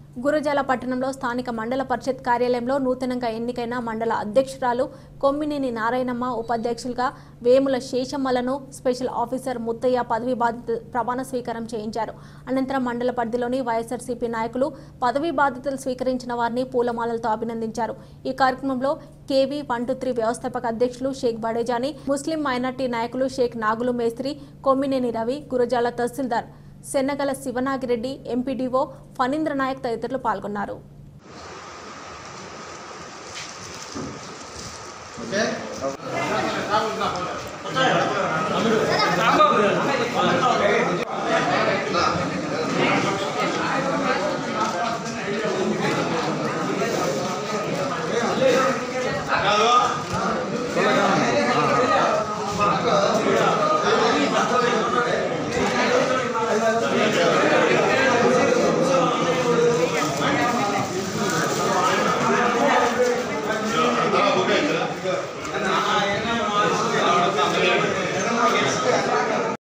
గురజాల పట్టణంలో స్థానిక మండల పరిషత్ కార్యాలయంలో నూతనంగా ఎన్నికైన మండల అధ్యక్షురాలు కొమ్మినేని నారాయణమ్మ ఉపాధ్యక్షులుగా వేముల శేషమ్మలను స్పెషల్ ఆఫీసర్ ముత్తయ్య పదవి బాధ్యత ప్రమాణ స్వీకారం చేయించారు అనంతరం మండల పరిధిలోని వైఎస్ఆర్సీపీ నాయకులు పదవి బాధ్యతలు స్వీకరించిన వారిని పూలమాలలతో అభినందించారు ఈ కార్యక్రమంలో కేవీ వన్ టూ త్రీ వ్యవస్థాపక అధ్యక్షులు షేక్ బడేజాని ముస్లిం మైనార్టీ నాయకులు షేక్ నాగులు మేస్త్రి కొమ్మినేని రవి గురజాల తహసీల్దార్ సెన్నగల శివనాగిరెడ్డి ఎంపీడీఓ ఫణీంద్ర నాయక్ తదితరులు పాల్గొన్నారు అన్న